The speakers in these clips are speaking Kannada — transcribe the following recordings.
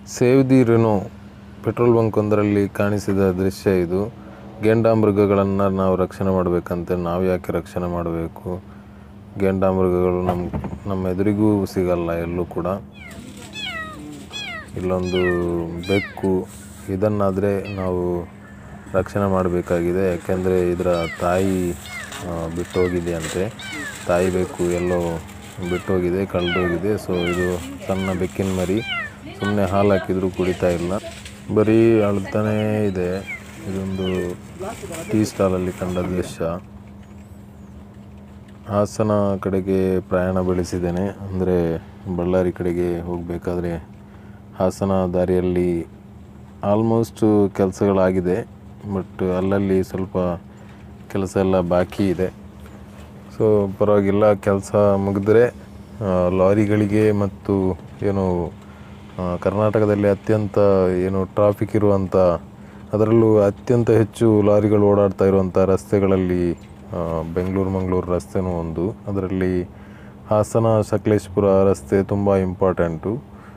ಸೇವ್ ದಿ ರೆನೋ ಪೆಟ್ರೋಲ್ ಬಂಕ್ ಒಂದರಲ್ಲಿ ಕಾಣಿಸಿದ ದೃಶ್ಯ ಇದು ಗೆಂಡಾಮೃಗಗಳನ್ನು ನಾವು ರಕ್ಷಣೆ ಮಾಡಬೇಕಂತೆ ನಾವು ಯಾಕೆ ರಕ್ಷಣೆ ಮಾಡಬೇಕು ಗೆಂಡಾಮೃಗಗಳು ನಮ್ಮ ನಮ್ಮ ಎದುರಿಗೂ ಸಿಗಲ್ಲ ಎಲ್ಲೂ ಕೂಡ ಇಲ್ಲೊಂದು ಬೆಕ್ಕು ಇದನ್ನಾದರೆ ನಾವು ರಕ್ಷಣೆ ಮಾಡಬೇಕಾಗಿದೆ ಯಾಕೆಂದರೆ ಇದರ ತಾಯಿ ಆ, ಬಿಟ್ಟೋಗಿದೆ ಅಂತೆ ತಾಯಿ ಬೆಕ್ಕು ಎಲ್ಲೋ ಬಿಟ್ಟೋಗಿದೆ ಕಳೆದೋಗಿದೆ ಸೊ ಇದು ಸಣ್ಣ ಬೆಕ್ಕಿನ ಮರಿ ಸುಮ್ಮನೆ ಹಾಲು ಹಾಕಿದರೂ ಕುಡಿತಾ ಇಲ್ಲ ಬರೀ ಅಳ್ತಾನೇ ಇದೆ ಇದೊಂದು ಟೀ ಸ್ಟಾಲಲ್ಲಿ ಕಂಡ ದೃಶ್ಯ ಹಾಸನ ಕಡೆಗೆ ಪ್ರಯಾಣ ಬೆಳೆಸಿದ್ದೇನೆ ಅಂದರೆ ಬಳ್ಳಾರಿ ಕಡೆಗೆ ಹೋಗಬೇಕಾದ್ರೆ ಹಾಸನ ದಾರಿಯಲ್ಲಿ ಆಲ್ಮೋಸ್ಟ್ ಕೆಲಸಗಳಾಗಿದೆ ಬಟ್ ಅಲ್ಲಲ್ಲಿ ಸ್ವಲ್ಪ ಕೆಲಸ ಎಲ್ಲ ಬಾಕಿ ಇದೆ ಸೊ ಪರವಾಗಿಲ್ಲ ಕೆಲಸ ಮುಗಿದ್ರೆ ಆ, ಲಾರಿಗಳಿಗೆ ಮತ್ತು ಏನು ಆ, ಕರ್ನಾಟಕದಲ್ಲಿ ಅತ್ಯಂತ ಏನು ಟ್ರಾಫಿಕ್ ಇರುವಂಥ ಅದರಲ್ಲೂ ಅತ್ಯಂತ ಹೆಚ್ಚು ಲಾರಿಗಳು ಓಡಾಡ್ತಾ ಇರುವಂಥ ರಸ್ತೆಗಳಲ್ಲಿ ಆ, ಬೆಂಗಳೂರು ಮಂಗಳೂರು ರಸ್ತೆನೂ ಒಂದು ಅದರಲ್ಲಿ ಹಾಸನ ಸಕಲೇಶ್ಪುರ ರಸ್ತೆ ತುಂಬ important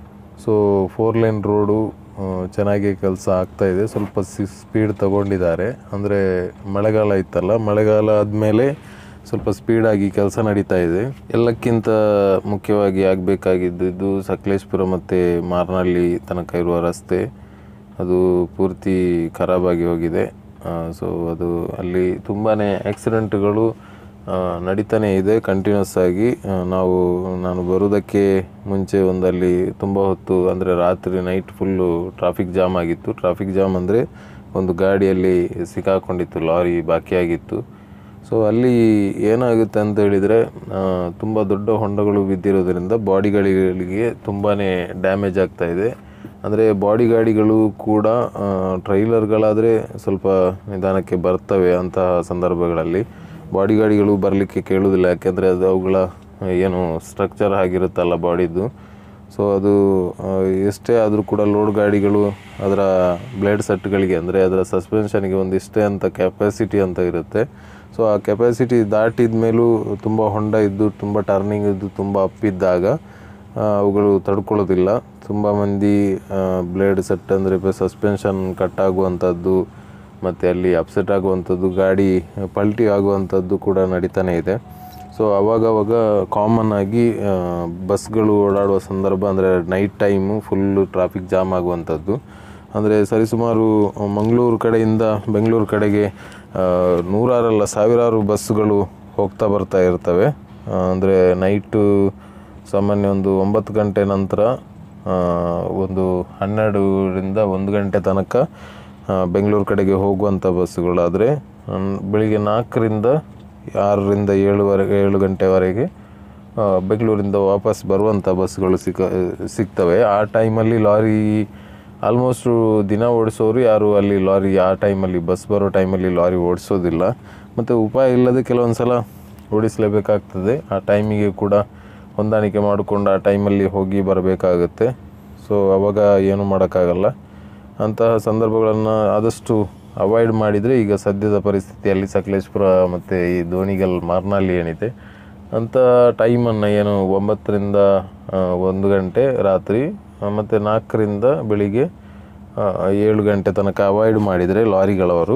so four line road ಆ, ಚೆನ್ನಾಗಿ ಕೆಲಸ ಆಗ್ತಾ ಇದೆ ಸ್ವಲ್ಪ ಸಿ ಸ್ಪೀಡ್ ತಗೊಂಡಿದ್ದಾರೆ ಅಂದರೆ ಮಳೆಗಾಲ ಇತ್ತಲ್ಲ ಮಳೆಗಾಲ ಆದಮೇಲೆ ಸ್ವಲ್ಪ ಸ್ಪೀಡಾಗಿ ಕೆಲಸ ನಡೀತಾ ಇದೆ ಎಲ್ಲಕ್ಕಿಂತ ಮುಖ್ಯವಾಗಿ ಆಗಬೇಕಾಗಿದ್ದು ಸಕಲೇಶ್ಪುರ ಮತ್ತು ಮಾರ್ನಹಳ್ಳಿ ತನಕ ಇರುವ ರಸ್ತೆ ಅದು ಪೂರ್ತಿ ಖರಾಬಾಗಿ ಹೋಗಿದೆ ಸೊ ಅದು ಅಲ್ಲಿ ತುಂಬಾ ಆಕ್ಸಿಡೆಂಟ್ಗಳು ಆ, ನಡೀತಾನೆ ಇದೆ ಕಂಟಿನ್ಯೂಸ್ ಆಗಿ ಆ, ನಾವು ನಾನು ಬರೋದಕ್ಕೆ ಮುಂಚೆ ಒಂದಲ್ಲಿ ತುಂಬ ಹೊತ್ತು ಅಂದರೆ ರಾತ್ರಿ ನೈಟ್ ಫುಲ್ಲು ಟ್ರಾಫಿಕ್ ಜಾಮ್ ಆಗಿತ್ತು ಟ್ರಾಫಿಕ್ ಜಾಮ್ ಅಂದರೆ ಒಂದು ಗಾಡಿಯಲ್ಲಿ ಸಿಕ್ಕಾಕೊಂಡಿತ್ತು ಲಾರಿ ಬಾಕಿಯಾಗಿತ್ತು ಸೊ ಅಲ್ಲಿ ಏನಾಗುತ್ತೆ ಅಂತ ಹೇಳಿದರೆ ತುಂಬ ದೊಡ್ಡ ಹೊಂಡಗಳು ಬಿದ್ದಿರೋದ್ರಿಂದ ಬಾಡಿ ಗಾಡಿಗಳಿಗೆ ತುಂಬಾ ಡ್ಯಾಮೇಜ್ ಆಗ್ತಾ ಇದೆ ಅಂದರೆ ಬಾಡಿ ಗಾಡಿಗಳು ಕೂಡ ಆ, ಟ್ರೈಲರ್ಗಳಾದರೆ ಸ್ವಲ್ಪ ನಿಧಾನಕ್ಕೆ ಬರ್ತವೆ ಅಂತಹ ಸಂದರ್ಭಗಳಲ್ಲಿ ಬಾಡಿ ಗಾಡಿಗಳು ಬರಲಿಕ್ಕೆ ಕೇಳುವುದಿಲ್ಲ ಯಾಕೆಂದರೆ ಅದು ಅವುಗಳ ಏನು ಸ್ಟ್ರಕ್ಚರ್ ಆಗಿರುತ್ತಲ್ಲ ಬಾಡಿದು ಸೊ ಅದು ಆ, ಎಷ್ಟೇ ಆದರೂ ಕೂಡ ಲೋಡ್ ಗಾಡಿಗಳು ಅದರ ಬ್ಲೇಡ್ ಸೆಟ್ಗಳಿಗೆ ಅಂದರೆ ಅದರ ಸಸ್ಪೆನ್ಷನ್ಗೆ ಒಂದು ಇಷ್ಟೇ ಅಂತ ಕೆಪಾಸಿಟಿ ಅಂತ ಇರುತ್ತೆ ಸೊ ಆ ಕೆಪಾಸಿಟಿ ದಾಟಿದ ಮೇಲೂ ತುಂಬ ಹೊಂಡ ಇದ್ದು ತುಂಬ ಟರ್ನಿಂಗ್ ಇದ್ದು ತುಂಬ ಅಪ್ಪಿದ್ದಾಗ ಆ, ಅವುಗಳು ತಡ್ಕೊಳ್ಳೋದಿಲ್ಲ ತುಂಬ ಮಂದಿ ಬ್ಲೇಡ್ ಸೆಟ್ ಅಂದರೆ ಸಸ್ಪೆನ್ಷನ್ ಕಟ್ ಆಗುವಂಥದ್ದು ಮತ್ತು ಅಲ್ಲಿ ಅಪ್ಸೆಟ್ ಆಗುವಂಥದ್ದು ಗಾಡಿ ಪಲ್ಟಿ ಆಗುವಂಥದ್ದು ಕೂಡ ನಡೀತಾನೆ ಇದೆ ಸೊ ಅವಾಗವಾಗ ಕಾಮನ್ ಆಗಿ ಆ, ಬಸ್ಗಳು ಓಡಾಡುವ ಸಂದರ್ಭ ಅಂದರೆ night time full traffic jam ಆಗುವಂಥದ್ದು ಅಂದರೆ ಸರಿಸುಮಾರು ಮಂಗಳೂರು ಕಡೆಯಿಂದ ಬೆಂಗಳೂರು ಕಡೆಗೆ ಆ, ನೂರಾರಲ್ಲ ಸಾವಿರಾರು ಬಸ್ಸುಗಳು ಹೋಗ್ತಾ ಬರ್ತಾ ಇರ್ತವೆ ಅಂದರೆ ನೈಟು ಸಾಮಾನ್ಯ ಒಂದು ಒಂಬತ್ತು ಗಂಟೆ ನಂತರ ಆ, ಒಂದು ಹನ್ನೆರಡರಿಂದ ಒಂದು ಗಂಟೆ ತನಕ ಆ, ಬೆಂಗಳೂರು ಕಡೆಗೆ ಹೋಗುವಂಥ ಬಸ್ಸುಗಳಾದರೆ ಬೆಳಿಗ್ಗೆ ನಾಲ್ಕರಿಂದ ಆರರಿಂದ ಏಳುವರೆಗೆ ಏಳು ಗಂಟೆವರೆಗೆ ಆ, ಬೆಂಗಳೂರಿಂದ ವಾಪಸ್ ಬರುವಂಥ ಬಸ್ಸುಗಳು ಸಿಕ್ಕ ಸಿಗ್ತವೆ ಆ ಟೈಮಲ್ಲಿ ಲಾರಿ ಆಲ್ಮೋಸ್ಟು ದಿನ ಓಡಿಸೋರು ಯಾರು ಅಲ್ಲಿ ಲಾರಿ ಆ ಟೈಮಲ್ಲಿ ಬಸ್ ಬರೋ ಟೈಮಲ್ಲಿ ಲಾರಿ ಓಡಿಸೋದಿಲ್ಲ ಮತ್ತು ಉಪಾಯ ಇಲ್ಲದೆ ಕೆಲವೊಂದು ಸಲ ಓಡಿಸಲೇಬೇಕಾಗ್ತದೆ ಆ ಟೈಮಿಗೆ ಕೂಡ ಹೊಂದಾಣಿಕೆ ಮಾಡಿಕೊಂಡು ಆ ಟೈಮಲ್ಲಿ ಹೋಗಿ ಬರಬೇಕಾಗತ್ತೆ ಸೊ ಅವಾಗ ಏನೂ ಮಾಡೋಕ್ಕಾಗಲ್ಲ ಅಂತಹ ಸಂದರ್ಭಗಳನ್ನು ಆದಷ್ಟು ಅವಾಯ್ಡ್ ಮಾಡಿದರೆ ಈಗ ಸದ್ಯದ ಪರಿಸ್ಥಿತಿಯಲ್ಲಿ ಸಕಲೇಶ್ಪುರ ಮತ್ತು ಈ ದೋಣಿಗಲ್ ಮಾರ್ನಾಲಿ ಏನಿದೆ ಅಂಥ ಟೈಮನ್ನು ಏನು ಒಂಬತ್ತರಿಂದ ಆ, ಒಂದು ಗಂಟೆ ರಾತ್ರಿ ಮತ್ತು ನಾಲ್ಕರಿಂದ ಬೆಳಿಗ್ಗೆ ಆ, ಏಳು ಗಂಟೆ ತನಕ ಅವಾಯ್ಡ್ ಮಾಡಿದರೆ ಲಾರಿಗಳವರು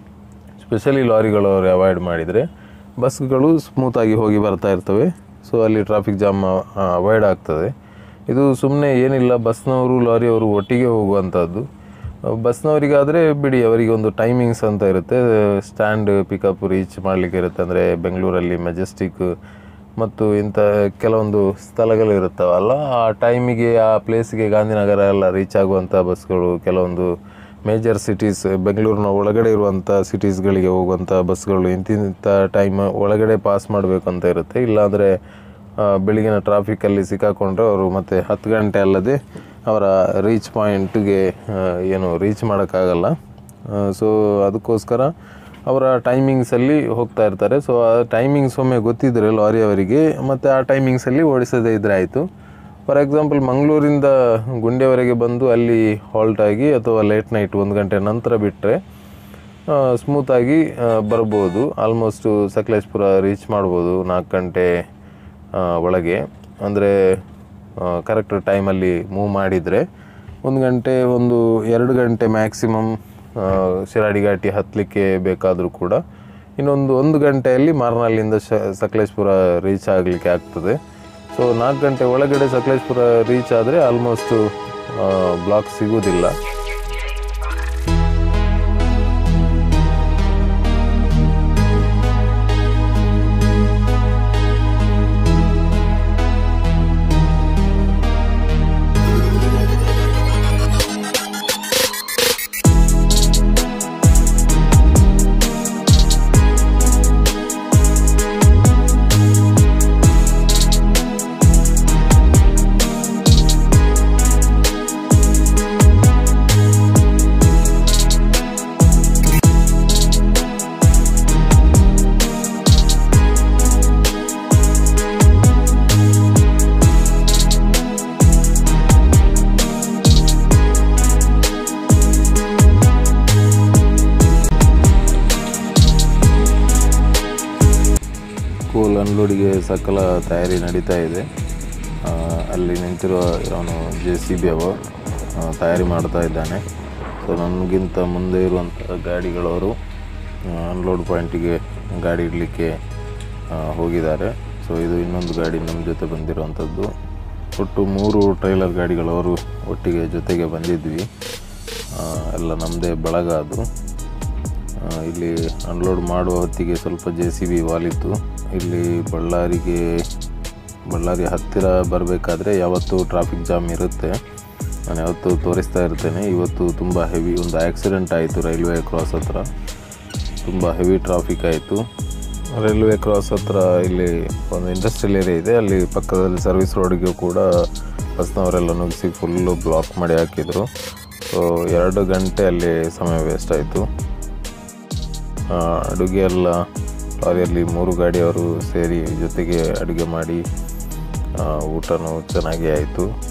ಸ್ಪೆಷಲಿ ಲಾರಿಗಳವರು ಅವಾಯ್ಡ್ ಮಾಡಿದರೆ ಬಸ್ಗಳು ಸ್ಮೂತಾಗಿ ಹೋಗಿ ಬರ್ತಾ ಇರ್ತವೆ ಸೊ ಅಲ್ಲಿ ಟ್ರಾಫಿಕ್ ಜಾಮ್ ಅವಾಯ್ಡ್ ಆಗ್ತದೆ ಇದು ಸುಮ್ಮನೆ ಏನಿಲ್ಲ ಬಸ್ನವರು ಲಾರಿಯವರು ಒಟ್ಟಿಗೆ ಹೋಗುವಂಥದ್ದು ಬಸ್ನವರಿಗಾದರೆ ಬಿಡಿ ಅವರಿಗೆ ಒಂದು ಟೈಮಿಂಗ್ಸ್ ಅಂತ ಇರುತ್ತೆ ಸ್ಟ್ಯಾಂಡ್ ಪಿಕಪ್ ರೀಚ್ ಮಾಡಲಿಕ್ಕೆ ಇರುತ್ತೆ ಅಂದರೆ ಬೆಂಗಳೂರಲ್ಲಿ ಮೆಜೆಸ್ಟಿಕ್ ಮತ್ತು ಇಂಥ ಕೆಲವೊಂದು ಸ್ಥಳಗಳು ಇರುತ್ತವಲ್ಲ ಆ ಟೈಮಿಗೆ ಆ ಪ್ಲೇಸ್ಗೆ ಗಾಂಧಿನಗರ ಎಲ್ಲ ರೀಚ್ ಆಗುವಂಥ ಬಸ್ಗಳು ಕೆಲವೊಂದು ಮೇಜರ್ ಸಿಟೀಸ್ ಬೆಂಗಳೂರಿನ ಒಳಗಡೆ ಇರುವಂಥ ಸಿಟೀಸ್ಗಳಿಗೆ ಹೋಗುವಂಥ ಬಸ್ಗಳು ಇಂತಿಂಥ ಟೈಮ್ ಒಳಗಡೆ ಪಾಸ್ ಮಾಡಬೇಕು ಅಂತ ಇರುತ್ತೆ ಇಲ್ಲಾಂದರೆ ಆ, ಬೆಳಗಿನ ಟ್ರಾಫಿಕಲ್ಲಿ ಸಿಕ್ಕಾಕೊಂಡ್ರೆ ಅವರು ಮತ್ತೆ ಹತ್ತು ಗಂಟೆ ಅಲ್ಲದೆ ಅವರ ರೀಚ್ ಪಾಯಿಂಟ್ಗೆ ಏನು ರೀಚ್ ಮಾಡೋಕ್ಕಾಗಲ್ಲ ಸೊ ಅದಕ್ಕೋಸ್ಕರ ಅವರ ಟೈಮಿಂಗ್ಸಲ್ಲಿ ಹೋಗ್ತಾ ಇರ್ತಾರೆ ಸೊ ಆ ಟೈಮಿಂಗ್ಸ್ ಒಮ್ಮೆ ಗೊತ್ತಿದ್ದರೆ ಲಾರಿ ಅವರಿಗೆ ಮತ್ತು ಆ ಟೈಮಿಂಗ್ಸಲ್ಲಿ ಓಡಿಸದೇ ಇದ್ರೆ ಆಯಿತು ಫಾರ್ ಎಕ್ಸಾಂಪಲ್ ಮಂಗಳೂರಿಂದ ಗುಂಡೆವರೆಗೆ ಬಂದು ಅಲ್ಲಿ ಹಾಲ್ಟ್ ಆಗಿ ಅಥವಾ ಲೇಟ್ ನೈಟ್ ಒಂದು ಗಂಟೆ ನಂತರ ಬಿಟ್ಟರೆ ಸ್ಮೂತಾಗಿ ಬರ್ಬೋದು ಆಲ್ಮೋಸ್ಟು ಸಕಲೇಶ್ಪುರ ರೀಚ್ ಮಾಡ್ಬೋದು ನಾಲ್ಕು ಗಂಟೆ ಆ, ಒಳಗೆ ಅಂದರೆ ಕರೆಕ್ಟ್ ಟೈಮಲ್ಲಿ ಮೂವ್ ಮಾಡಿದರೆ ಒಂದು ಗಂಟೆ ಒಂದು ಎರಡು ಗಂಟೆ ಮ್ಯಾಕ್ಸಿಮಮ್ ಶಿರಾಡಿ ಘಾಟಿ ಹತ್ತಲಿಕ್ಕೆ ಬೇಕಾದರೂ ಕೂಡ ಇನ್ನೊಂದು ಒಂದು ಗಂಟೆಯಲ್ಲಿ ಮಾರ್ನಹಳ್ಳಿಯಿಂದ ಶ ಸಕಲೇಶ್ಪುರ ರೀಚ್ ಆಗಲಿಕ್ಕೆ ಆಗ್ತದೆ ಸೊ ನಾಲ್ಕು ಗಂಟೆ ಒಳಗಡೆ ಸಕಲೇಶ್ಪುರ ರೀಚ್ ಆದರೆ ಆಲ್ಮೋಸ್ಟು ಬ್ಲಾಕ್ ಸಿಗುವುದಿಲ್ಲ ಕೋಲ್ ಅನ್ಲೋಡಿಗೆ ಸಕಲ ತಯಾರಿ ನಡೀತಾ ಇದೆ ಆ, ಅಲ್ಲಿ ನಿಂತಿರುವ ಅವನು ಜೆ ಸಿ ಬಿ ಅವ ಆ, ತಯಾರಿ ಮಾಡ್ತಾ ಇದ್ದಾನೆ ಸೊ ನನಗಿಂತ ಮುಂದೆ ಇರುವಂಥ ಗಾಡಿಗಳವರು ಅನ್ಲೋಡ್ ಪಾಯಿಂಟಿಗೆ ಗಾಡಿ ಇಡಲಿಕ್ಕೆ ಹೋಗಿದ್ದಾರೆ ಸೊ ಇದು ಇನ್ನೊಂದು ಗಾಡಿ ನಮ್ಮ ಜೊತೆ ಬಂದಿರುವಂಥದ್ದು ಒಟ್ಟು ಮೂರು ಟ್ರೈಲರ್ ಗಾಡಿಗಳವರು ಒಟ್ಟಿಗೆ ಜೊತೆಗೆ ಬಂದಿದ್ವಿ ಆ, ಎಲ್ಲ ನಮ್ಮದೇ ಬಳಗ ಅದು ಆ, ಇಲ್ಲಿ ಅನ್ಲೋಡ್ ಮಾಡುವ ಹೊತ್ತಿಗೆ ಸ್ವಲ್ಪ ಜೆ ಸಿ ಬಿ ವಾಲಿತ್ತು ಇಲ್ಲಿ ಬಳ್ಳಾರಿಗೆ ಬಳ್ಳಾರಿ ಹತ್ತಿರ ಬರಬೇಕಾದ್ರೆ ಯಾವತ್ತೂ ಟ್ರಾಫಿಕ್ ಜಾಮ್ ಇರುತ್ತೆ ನಾನು ಯಾವತ್ತೂ ತೋರಿಸ್ತಾ ಇರ್ತೇನೆ ಇವತ್ತು ತುಂಬ ಹೆವಿ ಒಂದು ಆಕ್ಸಿಡೆಂಟ್ ಆಯಿತು ರೈಲ್ವೆ ಕ್ರಾಸ್ ಹತ್ರ ತುಂಬ ಹೆವಿ ಟ್ರಾಫಿಕ್ ಆಯಿತು ರೈಲ್ವೆ ಕ್ರಾಸ್ ಹತ್ರ ಇಲ್ಲಿ ಒಂದು ಇಂಡಸ್ಟ್ರಿಯಲ್ ಏರಿಯಾ ಇದೆ ಅಲ್ಲಿ ಪಕ್ಕದಲ್ಲಿ ಸರ್ವಿಸ್ ರೋಡಿಗೂ ಕೂಡ ಬಸ್ನವರೆಲ್ಲ ನುಗ್ಗಿಸಿ ಫುಲ್ಲು ಬ್ಲಾಕ್ ಮಾಡಿ ಹಾಕಿದರು ಸೊ ಎರಡು ಗಂಟೆ ಅಲ್ಲಿ ಸಮಯ ವೇಸ್ಟ್ ಆಯಿತು ಅಡುಗೆ ಎಲ್ಲ ಲಾರಿಯಲ್ಲಿ ಮೂರು ಗಾಡಿಯವರು ಸೇರಿ ಜೊತೆಗೆ ಅಡುಗೆ ಮಾಡಿ ಆ, ಊಟನೂ ಚೆನ್ನಾಗಿ ಆಯಿತು